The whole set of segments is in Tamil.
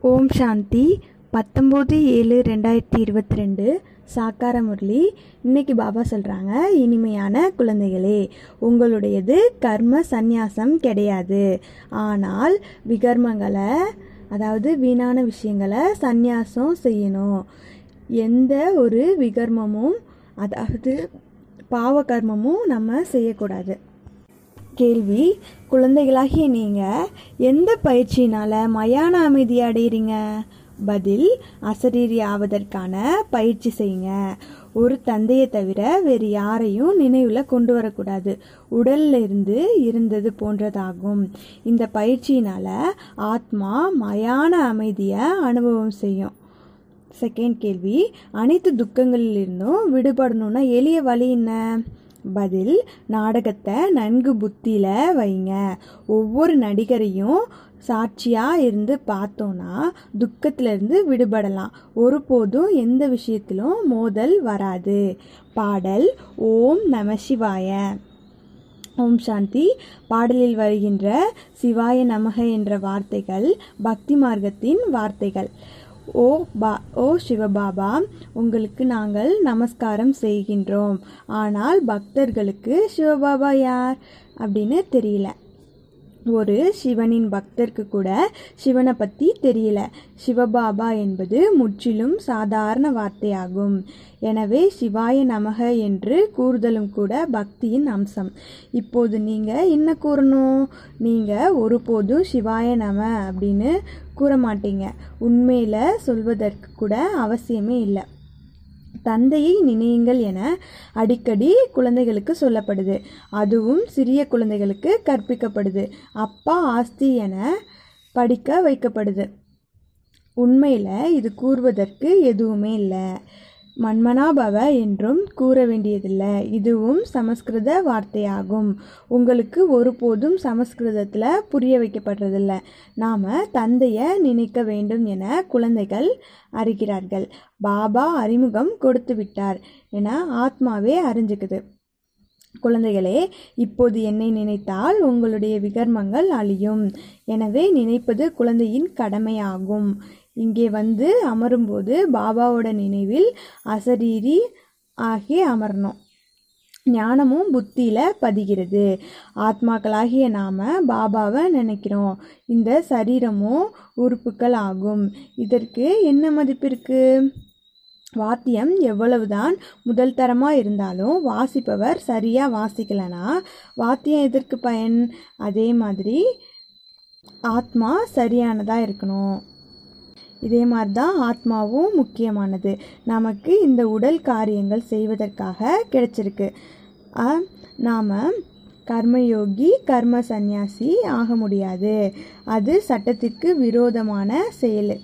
ஓம் சாந்தி பத்தொம்போது ஏழு ரெண்டாயிரத்தி இருபத்தி ரெண்டு சாக்கார முரளி இன்னைக்கு பாபா சொல்கிறாங்க இனிமையான குழந்தைகளே உங்களுடையது கர்ம சந்நியாசம் கிடையாது ஆனால் விகர்மங்களை அதாவது வீணான விஷயங்களை சந்நியாசம் செய்யணும் எந்த ஒரு விகர்மமும் அதாவது பாவ கர்மமும் நம்ம செய்யக்கூடாது கேள்வி குழந்தைகளாகிய நீங்கள் எந்த பயிற்சியினால் மயான அமைதி அடையிறீங்க பதில் அசரீரி ஆவதற்கான பயிற்சி செய்யுங்க ஒரு தந்தையை தவிர வேறு யாரையும் நினைவில் கொண்டு வரக்கூடாது உடல்ல இருந்து இருந்தது போன்றதாகும் இந்த பயிற்சியினால் ஆத்மா மயான அமைதியை அனுபவம் செய்யும் செகண்ட் கேள்வி அனைத்து துக்கங்களிலிருந்தும் விடுபடணும்னா எளிய வழி என்ன பதில் நாடகத்தை நன்கு புத்தியில் வைங்க ஒவ்வொரு நடிகரையும் சாட்சியாக இருந்து பார்த்தோன்னா துக்கத்திலிருந்து விடுபடலாம் ஒருபோதும் எந்த விஷயத்திலும் மோதல் வராது பாடல் ஓம் நம சிவாய ஓம் சாந்தி பாடலில் வருகின்ற சிவாய நமக என்ற வார்த்தைகள் பக்தி மார்க்கத்தின் வார்த்தைகள் ஓ பா ஓ சிவபாபா உங்களுக்கு நாங்கள் நமஸ்காரம் செய்கின்றோம் ஆனால் பக்தர்களுக்கு சிவபாபா யார் அப்படின்னு தெரியல ஒரு சிவனின் பக்தருக்கு கூட சிவனை பற்றி தெரியல சிவபாபா என்பது முற்றிலும் சாதாரண வார்த்தையாகும் எனவே சிவாய நமக என்று கூறுதலும் கூட பக்தியின் அம்சம் இப்போது நீங்கள் என்ன கூறணும் நீங்கள் ஒருபோதும் சிவாய நம அப்படின்னு கூற மாட்டீங்க உண்மையில் சொல்வதற்கு கூட அவசியமே இல்லை தந்தையை நினையுங்கள் என அடிக்கடி குழந்தைகளுக்கு சொல்லப்படுது அதுவும் சிறிய குழந்தைகளுக்கு கற்பிக்கப்படுது அப்பா ஆஸ்தி என படிக்க வைக்கப்படுது உண்மையில் இது கூறுவதற்கு எதுவுமே இல்லை மன்மனாபவ என்றும் கூற வேண்டியதில்லை இதுவும் சமஸ்கிருத வார்த்தையாகும் உங்களுக்கு ஒருபோதும் சமஸ்கிருதத்தில் புரிய வைக்கப்படுறதில்ல நாம் தந்தையை நினைக்க வேண்டும் என குழந்தைகள் அறிகிறார்கள் பாபா அறிமுகம் கொடுத்து விட்டார் என ஆத்மாவே அறிஞ்சுக்குது குழந்தைகளே இப்போது என்னை நினைத்தால் உங்களுடைய விகர்மங்கள் அழியும் எனவே நினைப்பது குழந்தையின் கடமையாகும் இங்கே வந்து அமரும்போது பாபாவோட நினைவில் அசரீரி ஆகி அமரணும் ஞானமும் புத்தியில் பதிகிறது ஆத்மாக்களாகிய நாம் பாபாவை நினைக்கிறோம் இந்த சரீரமும் உறுப்புகள் ஆகும் இதற்கு என்ன மதிப்பு இருக்குது வாத்தியம் எவ்வளவுதான் முதல் தரமாக இருந்தாலும் வாசிப்பவர் சரியாக வாசிக்கலைன்னா வாத்தியம் எதற்கு பயன் அதே மாதிரி ஆத்மா சரியானதாக இருக்கணும் இதே மாதிரி தான் ஆத்மாவும் முக்கியமானது நமக்கு இந்த உடல் காரியங்கள் செய்வதற்காக கிடைச்சிருக்கு நாம் கர்மயோகி கர்ம சந்நியாசி ஆக முடியாது அது சட்டத்திற்கு விரோதமான செயல்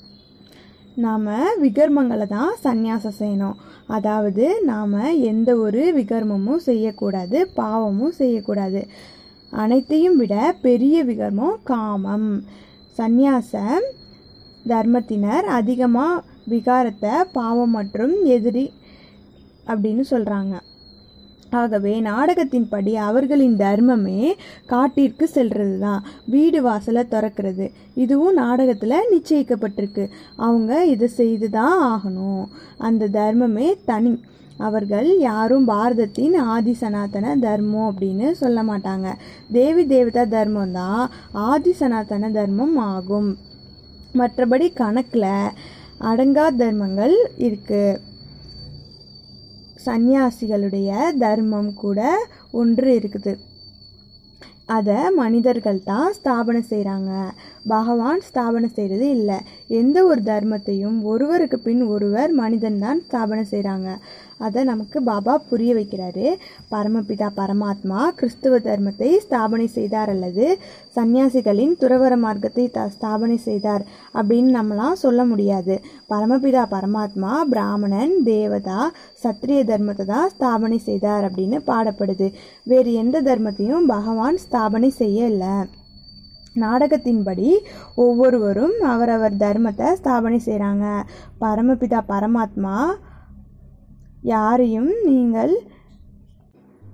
நாம் விகர்மங்களை தான் சந்நியாசம் செய்யணும் அதாவது நாம் எந்த ஒரு விகர்மமும் செய்யக்கூடாது பாவமும் செய்யக்கூடாது அனைத்தையும் விட பெரிய விகர்மம் காமம் சந்நியாச தர்மத்தினர் அதிகமாக விகாரத்தை பாவம் மற்றும் எதிரி அப்படின்னு சொல்கிறாங்க ஆகவே நாடகத்தின்படி அவர்களின் தர்மமே காட்டிற்கு செல்றது தான் வீடு வாசலை திறக்கிறது இதுவும் நாடகத்தில் நிச்சயிக்கப்பட்டிருக்கு அவங்க இதை செய்து தான் ஆகணும் அந்த தர்மமே தனி அவர்கள் யாரும் பாரதத்தின் ஆதி சனாதன தர்மம் அப்படின்னு சொல்ல மாட்டாங்க தேவி தேவதா தர்மம் தான் ஆதி சனாதன தர்மம் ஆகும் மற்றபடி கணக்கில் அடங்கா தர்மங்கள் இருக்குது சந்நியாசிகளுடைய தர்மம் கூட ஒன்று இருக்குது அதை மனிதர்கள் தான் ஸ்தாபனை செய்கிறாங்க பகவான் ஸ்தாபனை செய்கிறது இல்லை எந்த ஒரு தர்மத்தையும் ஒருவருக்கு பின் ஒருவர் மனிதன் தான் ஸ்தாபனை செய்கிறாங்க அதை நமக்கு பாபா புரிய வைக்கிறாரு பரமபிதா பரமாத்மா கிறிஸ்துவ தர்மத்தை ஸ்தாபனை செய்தார் அல்லது சந்நியாசிகளின் துறவர மார்க்கத்தை த ஸ்தாபனை செய்தார் அப்படின்னு நம்மளாம் சொல்ல முடியாது பரமபிதா பரமாத்மா பிராமணன் தேவதா சத்திரிய தர்மத்தை தான் ஸ்தாபனை செய்தார் அப்படின்னு பாடப்படுது வேறு எந்த தர்மத்தையும் பகவான் ஸ்தாபனை செய்யலை நாடகத்தின்படி ஒவ்வொருவரும் அவரவர் தர்மத்தை ஸ்தாபனை செய்கிறாங்க பரமபிதா பரமாத்மா யாரையும் நீங்கள்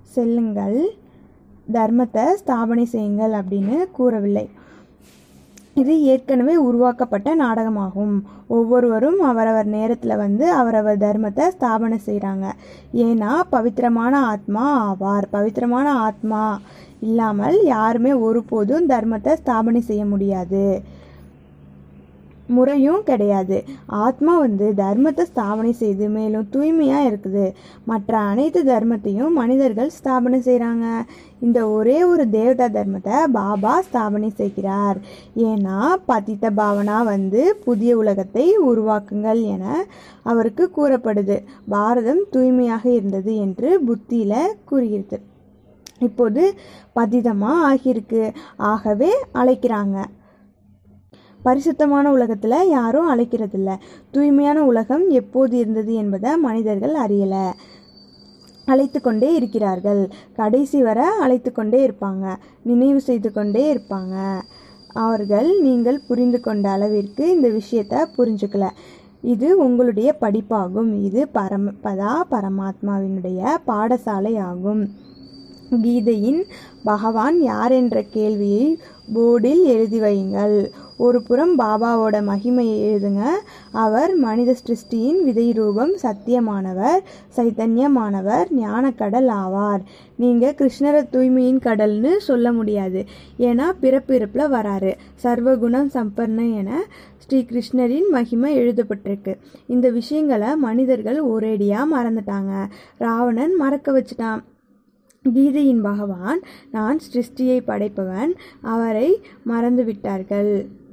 செல்லுங்கள் தர்மத்தை ஸ்தாபனை செய்யுங்கள் அப்படின்னு கூறவில்லை இது ஏற்கனவே உருவாக்கப்பட்ட நாடகமாகும் ஒவ்வொருவரும் அவரவர் நேரத்தில் வந்து அவரவர் தர்மத்தை ஸ்தாபனை செய்கிறாங்க ஏன்னா பவித்திரமான ஆத்மா ஆவார் பவித்திரமான ஆத்மா இல்லாமல் யாருமே ஒருபோதும் தர்மத்தை ஸ்தாபனை செய்ய முடியாது முறையும் கிடையாது ஆத்மா வந்து தர்மத்தை ஸ்தாபனை செய்து மேலும் தூய்மையாக இருக்குது மற்ற அனைத்து தர்மத்தையும் மனிதர்கள் ஸ்தாபனை செய்கிறாங்க இந்த ஒரே ஒரு தேவதா தர்மத்தை பாபா ஸ்தாபனை செய்கிறார் ஏன்னா பதித்த பாவனா வந்து புதிய உலகத்தை உருவாக்குங்கள் என அவருக்கு கூறப்படுது பாரதம் தூய்மையாக இருந்தது என்று புத்தியில் கூறுகிறது இப்போது பதிதமாக ஆகியிருக்கு ஆகவே அழைக்கிறாங்க பரிசுத்தமான உலகத்தில் யாரும் அழைக்கிறதில்ல தூய்மையான உலகம் எப்போது இருந்தது என்பதை மனிதர்கள் அறியலை அழைத்து கொண்டே இருக்கிறார்கள் கடைசி வரை அழைத்து கொண்டே இருப்பாங்க நினைவு செய்து கொண்டே இருப்பாங்க அவர்கள் நீங்கள் புரிந்து கொண்ட அளவிற்கு இந்த விஷயத்தை புரிஞ்சுக்கல இது உங்களுடைய படிப்பாகும் இது பரம பதா பரமாத்மாவினுடைய பாடசாலை ஆகும் கீதையின் பகவான் யார் என்ற கேள்வியை போர்டில் எழுதி வையுங்கள் ஒரு புறம் பாபாவோட மகிமையை எழுதுங்க அவர் மனித சிருஷ்டியின் விதை ரூபம் சத்தியமானவர் சைத்தன்யமானவர் ஞானக்கடல் ஆவார் நீங்கள் கிருஷ்ணர தூய்மையின் கடல்னு சொல்ல முடியாது ஏன்னா பிறப்பிறப்பில் வராரு சர்வகுணம் சம்பர்ண என ஸ்ரீ கிருஷ்ணரின் மகிமை எழுதப்பட்டிருக்கு இந்த விஷயங்களை மனிதர்கள் ஒரேடியாக மறந்துட்டாங்க ராவணன் மறக்க வச்சுட்டான் கீதையின் பகவான் நான் சிருஷ்டியை படைப்பவன் அவரை மறந்துவிட்டார்கள்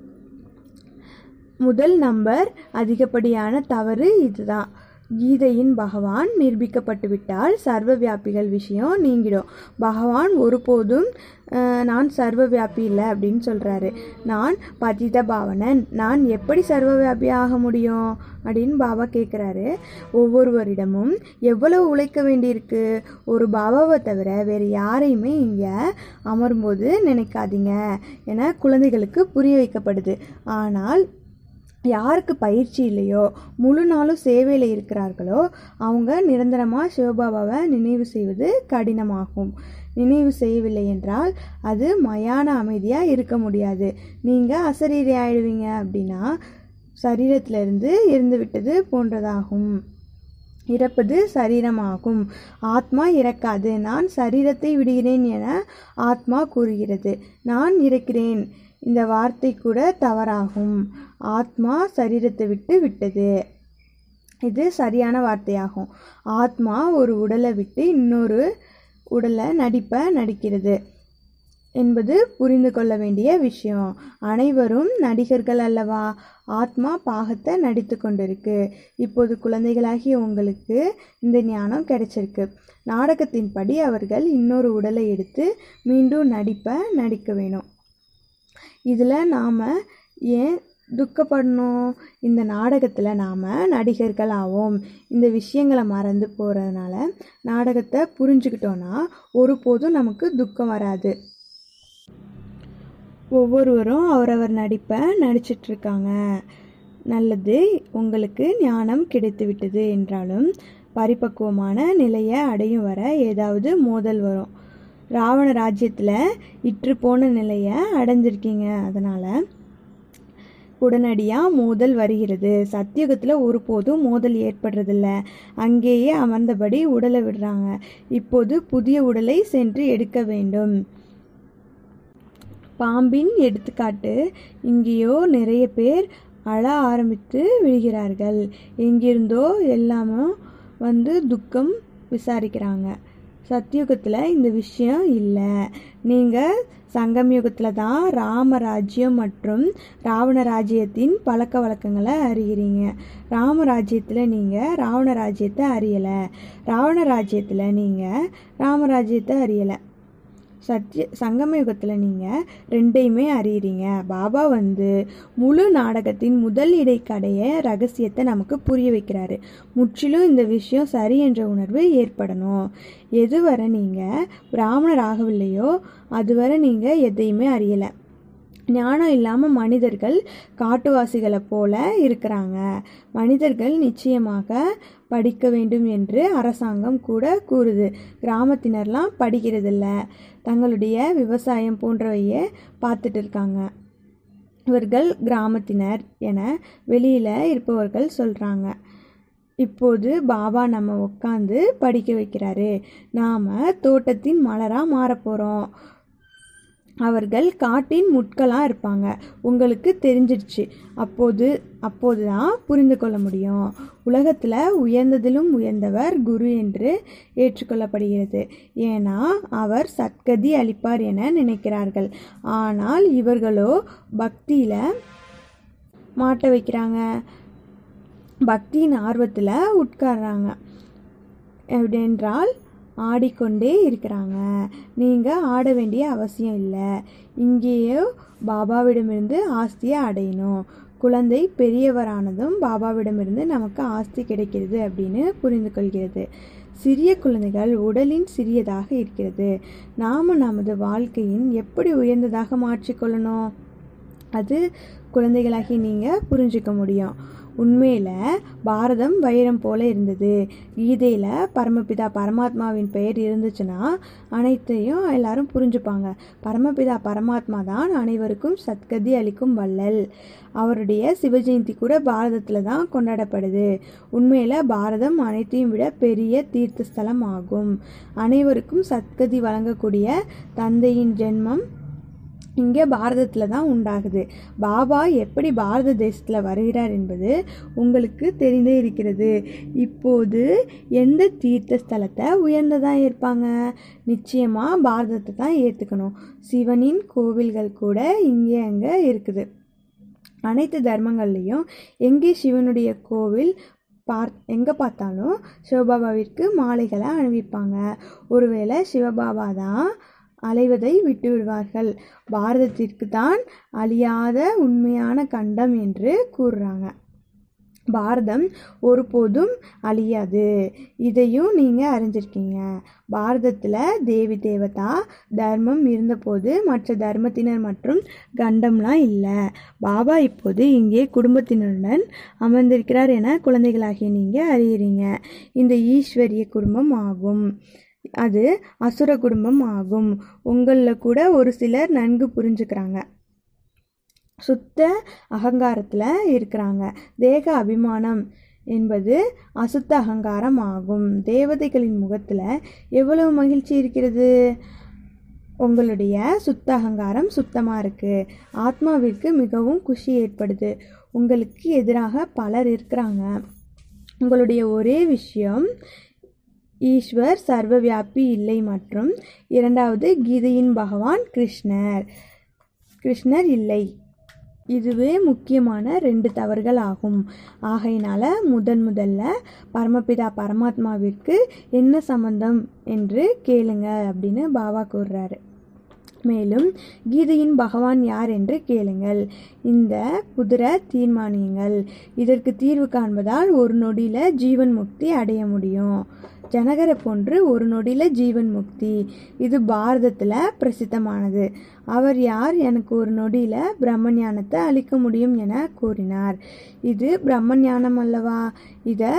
முதல் நம்பர் அதிகப்படியான தவறு இதுதான் கீதையின் பகவான் நிரூபிக்கப்பட்டு விட்டால் சர்வ வியாபிகள் விஷயம் நீங்கிடும் பகவான் ஒருபோதும் அஹ், நான் சர்வ வியாபி இல்லை அப்படின்னு சொல்கிறாரு நான் பதித பாவனன் நான் எப்படி சர்வ வியாபி ஆக முடியும் அப்படின்னு பாபா கேட்குறாரு ஒவ்வொருவரிடமும் எவ்வளவு உழைக்க வேண்டியிருக்கு ஒரு பாபாவை தவிர வேறு யாரையுமே இங்கே அமரும்போது நினைக்காதீங்க என குழந்தைகளுக்கு புரிய வைக்கப்படுது ஆனால் யாருக்கு பயிற்சி இல்லையோ முழு நாளும் சேவையில் இருக்கிறார்களோ அவங்க நிரந்தரமாக சிவபாபாவை நினைவு செய்வது கடினமாகும் நினைவு செய்யவில்லை என்றால் அது மயான அமைதியாக இருக்க முடியாது நீங்கள் அசரீரி ஆயிடுவீங்க அப்படின்னா சரீரத்திலிருந்து இருந்து விட்டது போன்றதாகும் இறப்பது சரீரமாகும் ஆத்மா இறக்காது நான் சரீரத்தை விடுகிறேன் என ஆத்மா கூறுகிறது நான் இறக்கிறேன் இந்த வார்த்தை கூட தவறாகும் ஆத்மா சரீரத்தை விட்டு விட்டது இது சரியான வார்த்தையாகும் ஆத்மா ஒரு உடலை விட்டு இன்னொரு உடலை நடிப்ப நடிக்கிறது என்பது புரிந்து கொள்ள வேண்டிய விஷயம் அனைவரும் நடிகர்கள் அல்லவா ஆத்மா பாகத்தை நடித்து கொண்டிருக்கு இப்போது குழந்தைகளாகிய உங்களுக்கு இந்த ஞானம் கிடைச்சிருக்கு நாடகத்தின்படி அவர்கள் இன்னொரு உடலை எடுத்து மீண்டும் நடிப்ப நடிக்க வேணும் இதில் நாம் ஏன் துக்கப்படணும் இந்த நாடகத்தில் நாம் நடிகர்கள் ஆவோம் இந்த விஷயங்களை மறந்து போகிறதுனால நாடகத்தை புரிஞ்சுக்கிட்டோன்னா ஒருபோதும் நமக்கு துக்கம் வராது ஒவ்வொருவரும் அவரவர் நடிப்பை நடிச்சிட்ருக்காங்க நல்லது உங்களுக்கு ஞானம் கிடைத்து விட்டது என்றாலும் பரிபக்குவமான நிலையை அடையும் வர ஏதாவது மோதல் வரும் ராவண ராஜ்யத்தில் இற்று போன நிலையை அடைஞ்சிருக்கீங்க அதனால் உடனடியாக மோதல் வருகிறது சத்தியுகத்தில் ஒருபோதும் மோதல் ஏற்படுறதில்ல அங்கேயே அமர்ந்தபடி உடலை விடுறாங்க இப்போது புதிய உடலை சென்று எடுக்க வேண்டும் பாம்பின் எடுத்துக்காட்டு இங்கேயோ நிறைய பேர் அழ ஆரம்பித்து விழுகிறார்கள் எங்கிருந்தோ எல்லாமே வந்து துக்கம் விசாரிக்கிறாங்க சத்தியுகத்தில் இந்த விஷயம் இல்லை நீங்கள் சங்கம் யுகத்தில் தான் ராமராஜ்யம் மற்றும் ராவண ராஜ்யத்தின் பழக்க வழக்கங்களை அறிகிறீங்க ராமராஜ்யத்தில் நீங்கள் ராவண ராஜ்யத்தை அறியலை ராவண ராஜ்யத்தில் நீங்கள் ராமராஜ்யத்தை அறியலை சத்திய சங்கம யுகத்தில் நீங்கள் ரெண்டையுமே அறியறீங்க பாபா வந்து முழு நாடகத்தின் முதல் இடைக்கடைய ரகசியத்தை நமக்கு புரிய வைக்கிறாரு முற்றிலும் இந்த விஷயம் சரி என்ற உணர்வு ஏற்படணும் எதுவரை நீங்கள் பிராமணர் ஆகவில்லையோ அதுவரை நீங்கள் எதையுமே அறியலை ஞானம் இல்லாமல் மனிதர்கள் காட்டுவாசிகளை போல இருக்கிறாங்க மனிதர்கள் நிச்சயமாக படிக்க வேண்டும் என்று அரசாங்கம் கூட கூறுது கிராமத்தினர்லாம் படிக்கிறதில்ல தங்களுடைய விவசாயம் போன்றவையே பார்த்துட்டு இருக்காங்க இவர்கள் கிராமத்தினர் என வெளியில் இருப்பவர்கள் சொல்கிறாங்க இப்போது பாபா நம்ம உட்காந்து படிக்க வைக்கிறாரு நாம் தோட்டத்தின் மலராக மாறப்போகிறோம் அவர்கள் காட்டின் முட்களாக இருப்பாங்க உங்களுக்கு தெரிஞ்சிடுச்சு அப்போது அப்போது தான் புரிந்து கொள்ள முடியும் உலகத்தில் உயர்ந்ததிலும் உயர்ந்தவர் குரு என்று ஏற்றுக்கொள்ளப்படுகிறது ஏன்னா அவர் சத்கதி அளிப்பார் என நினைக்கிறார்கள் ஆனால் இவர்களோ பக்தியில் மாட்ட வைக்கிறாங்க பக்தியின் ஆர்வத்தில் உட்கார்றாங்க எப்படின்றால் ஆடிக்கொண்டே இருக்கிறாங்க நீங்கள் ஆட வேண்டிய அவசியம் இல்லை இங்கேயோ பாபாவிடமிருந்து ஆஸ்தியை அடையணும் குழந்தை பெரியவரானதும் பாபாவிடமிருந்து நமக்கு ஆஸ்தி கிடைக்கிறது அப்படின்னு புரிந்து கொள்கிறது சிறிய குழந்தைகள் உடலின் சிறியதாக இருக்கிறது நாம் நமது வாழ்க்கையின் எப்படி உயர்ந்ததாக மாற்றிக்கொள்ளணும் அது குழந்தைகளாகி நீங்கள் புரிஞ்சுக்க முடியும் உண்மையில் பாரதம் வைரம் போல இருந்தது கீதையில் பரமபிதா பரமாத்மாவின் பெயர் இருந்துச்சுன்னா அனைத்தையும் எல்லாரும் புரிஞ்சுப்பாங்க பரமபிதா பரமாத்மா தான் அனைவருக்கும் சத்கதி அளிக்கும் வள்ளல் அவருடைய சிவஜெயந்தி கூட பாரதத்தில் தான் கொண்டாடப்படுது உண்மையில் பாரதம் அனைத்தையும் விட பெரிய தீர்த்த ஸ்தலம் ஆகும் அனைவருக்கும் சத்கதி வழங்கக்கூடிய தந்தையின் ஜென்மம் இங்கே பாரதத்தில் தான் உண்டாகுது பாபா எப்படி பாரத தேசத்தில் வருகிறார் என்பது உங்களுக்கு தெரிந்தே இருக்கிறது இப்போது எந்த தீர்த்த ஸ்தலத்தை உயர்ந்ததாக இருப்பாங்க நிச்சயமாக பாரதத்தை தான் ஏற்றுக்கணும் சிவனின் கோவில்கள் கூட இங்கே அங்கே இருக்குது அனைத்து தர்மங்கள்லேயும் எங்கே சிவனுடைய கோவில் பார் எங்கே பார்த்தாலும் சிவபாபாவிற்கு மாலைகளை அணிவிப்பாங்க ஒருவேளை சிவபாபா தான் அலைவதை விட்டு விடுவார்கள் பாரதத்திற்கு தான் அழியாத உண்மையான கண்டம் என்று கூறுறாங்க பாரதம் ஒருபோதும் அழியாது இதையும் நீங்கள் அறிஞ்சிருக்கீங்க பாரதத்தில் தேவி தேவதா தர்மம் இருந்தபோது மற்ற தர்மத்தினர் மற்றும் கண்டம்லாம் இல்லை பாபா இப்போது இங்கே குடும்பத்தினருடன் அமர்ந்திருக்கிறார் என குழந்தைகளாகிய நீங்கள் அறியறீங்க இந்த ஈஸ்வரிய குடும்பம் ஆகும் அது அசுர குடும்பம் ஆகும் உங்களில் கூட ஒரு சிலர் நன்கு புரிஞ்சுக்கிறாங்க சுத்த அகங்காரத்தில் இருக்கிறாங்க தேக அபிமானம் என்பது அசுத்த அகங்காரம் ஆகும் தேவதைகளின் முகத்தில் எவ்வளவு மகிழ்ச்சி இருக்கிறது உங்களுடைய சுத்த அகங்காரம் சுத்தமாக இருக்குது ஆத்மாவிற்கு மிகவும் குஷி ஏற்படுது உங்களுக்கு எதிராக பலர் இருக்கிறாங்க உங்களுடைய ஒரே விஷயம் ஈஸ்வர் சர்வவியாபி இல்லை மற்றும் இரண்டாவது கீதையின் பகவான் கிருஷ்ணர் கிருஷ்ணர் இல்லை இதுவே முக்கியமான ரெண்டு தவறுகள் ஆகும் ஆகையினால முதன் முதல்ல பரமபிதா பரமாத்மாவிற்கு என்ன சம்பந்தம் என்று கேளுங்க அப்படின்னு பாபா கூறுறாரு மேலும் கீதையின் பகவான் யார் என்று கேளுங்கள் இந்த குதிரை தீர்மானியுங்கள் இதற்கு தீர்வு காண்பதால் ஒரு நொடியில் ஜீவன் முக்தி அடைய முடியும் ஜனகரை போன்று ஒரு நொடியில் ஜீவன் முக்தி இது பாரதத்தில் பிரசித்தமானது அவர் யார் எனக்கு ஒரு நொடியில் பிரம்ம ஞானத்தை அளிக்க முடியும் என கூறினார் இது பிரம்ம ஞானம் அல்லவா இதை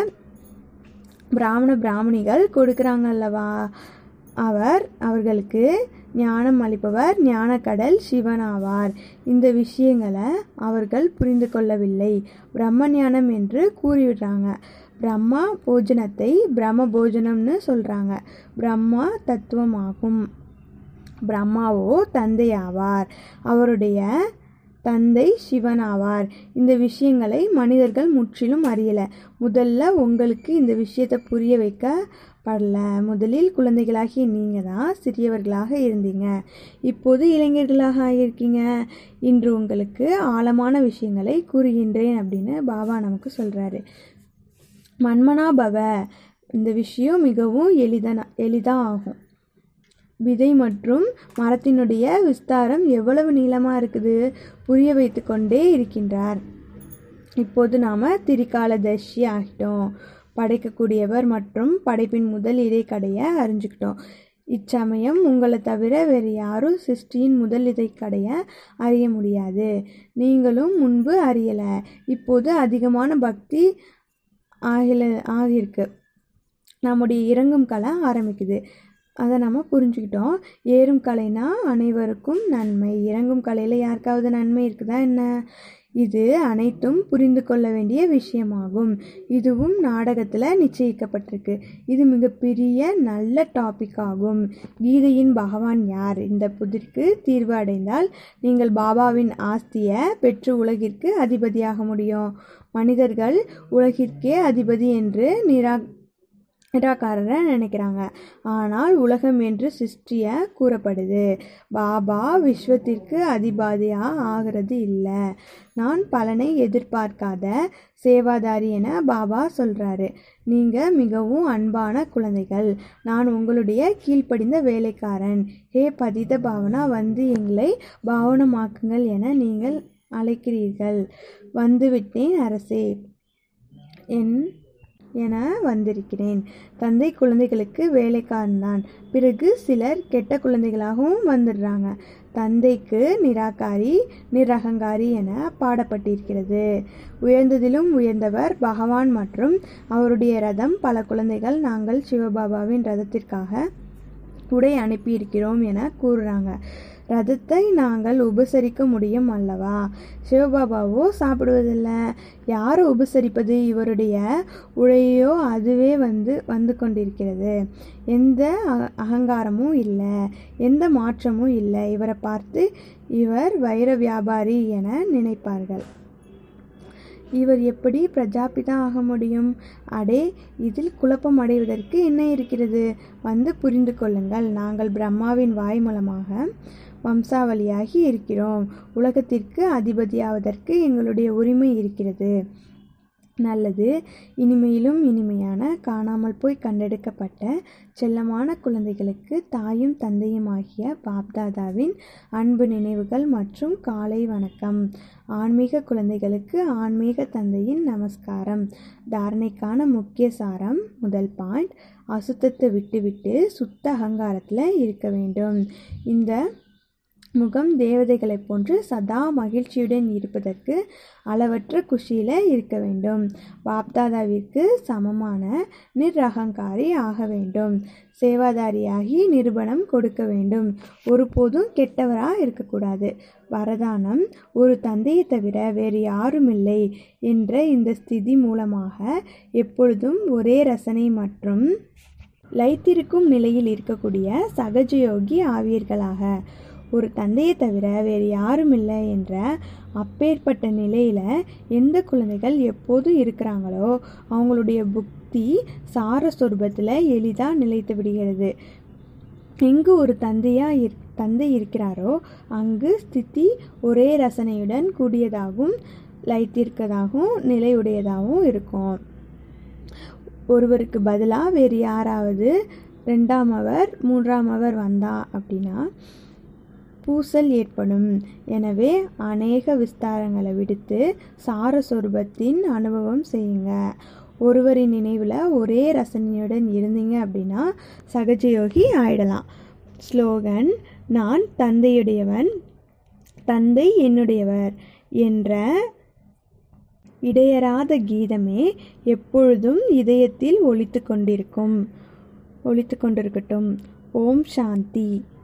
பிராமண பிராமணிகள் கொடுக்குறாங்க அல்லவா அவர் அவர்களுக்கு ஞானம் அளிப்பவர் ஞானக்கடல் சிவனாவார் இந்த விஷயங்களை அவர்கள் புரிந்து கொள்ளவில்லை பிரம்ம ஞானம் என்று கூறிவிடுறாங்க பிரம்மா போஜனத்தை பிரம்ம போஜனம்னு சொல்கிறாங்க பிரம்மா தத்துவமாகும் பிரம்மாவோ தந்தையாவார் அவருடைய தந்தை சிவனாவார் இந்த விஷயங்களை மனிதர்கள் முற்றிலும் அறியலை முதல்ல உங்களுக்கு இந்த விஷயத்தை புரிய வைக்க படல முதலில் குழந்தைகளாகிய நீங்கள் தான் சிறியவர்களாக இருந்தீங்க இப்போது இளைஞர்களாக ஆகியிருக்கீங்க இன்று உங்களுக்கு ஆழமான விஷயங்களை கூறுகின்றேன் அப்படின்னு பாபா நமக்கு சொல்கிறாரு மன்மனா பவ இந்த விஷயம் மிகவும் எளிதன எளிதாக ஆகும் விதை மற்றும் மரத்தினுடைய விஸ்தாரம் எவ்வளவு நீளமாக இருக்குது புரிய வைத்து கொண்டே இருக்கின்றார் இப்போது நாம் திரிகாலதர்ஷி ஆகிட்டோம் படைக்கக்கூடியவர் மற்றும் படைப்பின் முதல் இடைக்கடையை அறிஞ்சுக்கிட்டோம் இச்சமயம் உங்களை தவிர வேறு யாரும் சிருஷ்டியின் முதல் இடைக்கடையை அறிய முடியாது நீங்களும் முன்பு அறியலை இப்போது அதிகமான பக்தி ஆகல ஆகியிருக்கு நம்முடைய இறங்கும் கலை ஆரம்பிக்குது அதை நம்ம புரிஞ்சுக்கிட்டோம் ஏறும் கலைனா அனைவருக்கும் நன்மை இறங்கும் கலையில் யாருக்காவது நன்மை இருக்குதா என்ன இது அனைத்தும் புரிந்து கொள்ள வேண்டிய விஷயமாகும் இதுவும் நாடகத்தில் நிச்சயிக்கப்பட்டிருக்கு இது மிகப்பெரிய நல்ல டாபிக் ஆகும் கீதையின் பகவான் யார் இந்த புதிர்க்கு தீர்வு அடைந்தால் நீங்கள் பாபாவின் ஆஸ்தியை பெற்று உலகிற்கு அதிபதியாக முடியும் மனிதர்கள் உலகிற்கே அதிபதி என்று நிரா நிராகாரரை நினைக்கிறாங்க ஆனால் உலகம் என்று சிருஷ்டிய கூறப்படுது பாபா விஸ்வத்திற்கு அதிபாதியாக ஆகிறது இல்லை நான் பலனை எதிர்பார்க்காத சேவாதாரி என பாபா சொல்கிறாரு நீங்கள் மிகவும் அன்பான குழந்தைகள் நான் உங்களுடைய கீழ்ப்படிந்த வேலைக்காரன் ஹே பதித பாவனா வந்து எங்களை பாவனமாக்குங்கள் என நீங்கள் அழைக்கிறீர்கள் வந்துவிட்டேன் அரசே என் என வந்திருக்கிறேன் தந்தை குழந்தைகளுக்கு வேலைக்காரன்தான் பிறகு சிலர் கெட்ட குழந்தைகளாகவும் வந்துடுறாங்க தந்தைக்கு நிராகாரி நிரகங்காரி என பாடப்பட்டிருக்கிறது உயர்ந்ததிலும் உயர்ந்தவர் பகவான் மற்றும் அவருடைய ரதம் பல குழந்தைகள் நாங்கள் சிவபாபாவின் ரதத்திற்காக உடை அனுப்பியிருக்கிறோம் என கூறுறாங்க ரதத்தை நாங்கள் உபசரிக்க முடியும் அல்லவா சிவபாபாவோ சாப்பிடுவதில்லை யார் உபசரிப்பது இவருடைய உழையோ அதுவே வந்து வந்து கொண்டிருக்கிறது எந்த அ- அகங்காரமும் இல்லை எந்த மாற்றமும் இல்லை இவரை பார்த்து இவர் வைர வியாபாரி என நினைப்பார்கள் இவர் எப்படி பிரஜாபிதா ஆக முடியும் அடே இதில் குழப்பம் அடைவதற்கு என்ன இருக்கிறது வந்து புரிந்து கொள்ளுங்கள் நாங்கள் பிரம்மாவின் வாய் மூலமாக வம்சாவளியாகி இருக்கிறோம் உலகத்திற்கு அதிபதியாவதற்கு எங்களுடைய உரிமை இருக்கிறது நல்லது இனிமையிலும் இனிமையான காணாமல் போய் கண்டெடுக்கப்பட்ட செல்லமான குழந்தைகளுக்கு தாயும் தந்தையும் ஆகிய பாப்தாதாவின் அன்பு நினைவுகள் மற்றும் காலை வணக்கம் ஆன்மீக குழந்தைகளுக்கு ஆன்மீக தந்தையின் நமஸ்காரம் தாரணைக்கான முக்கிய சாரம் முதல் பாயிண்ட் அசுத்தத்தை விட்டுவிட்டு சுத்த அகங்காரத்தில் இருக்க வேண்டும் இந்த முகம் தேவதைகளைப் போன்று சதா மகிழ்ச்சியுடன் இருப்பதற்கு அளவற்ற குஷியில் இருக்க வேண்டும் பாப்தாதாவிற்கு சமமான நிர்அகங்காரி ஆக வேண்டும் சேவாதாரியாகி நிரூபணம் கொடுக்க வேண்டும் ஒருபோதும் கெட்டவராக இருக்கக்கூடாது வரதானம் ஒரு தந்தையை தவிர வேறு யாரும் இல்லை என்ற இந்த ஸ்திதி மூலமாக எப்பொழுதும் ஒரே ரசனை மற்றும் லைத்திருக்கும் நிலையில் இருக்கக்கூடிய சகஜயோகி ஆவீர்களாக ஒரு தந்தையை தவிர வேறு யாரும் இல்லை என்ற அப்பேற்பட்ட நிலையில் எந்த குழந்தைகள் எப்போதும் இருக்கிறாங்களோ அவங்களுடைய புக்தி சாரஸ்வரூபத்தில் எளிதாக நிலைத்து விடுகிறது எங்கு ஒரு தந்தையா இரு தந்தை இருக்கிறாரோ அங்கு ஸ்திதி ஒரே ரசனையுடன் கூடியதாகவும் லைத்திருக்கதாகவும் நிலையுடையதாகவும் இருக்கும் ஒருவருக்கு பதிலாக வேறு யாராவது ரெண்டாம் அவர் மூன்றாம் அவர் வந்தா அப்படின்னா பூசல் ஏற்படும் எனவே அநேக விஸ்தாரங்களை விடுத்து சாரஸ்வரூபத்தின் அனுபவம் செய்யுங்க ஒருவரின் நினைவில் ஒரே ரசனையுடன் இருந்தீங்க அப்படின்னா சகஜயோகி ஆயிடலாம் ஸ்லோகன் நான் தந்தையுடையவன் தந்தை என்னுடையவர் என்ற இடையறாத கீதமே எப்பொழுதும் இதயத்தில் ஒலித்து கொண்டிருக்கும் ஒலித்து கொண்டிருக்கட்டும் ஓம் சாந்தி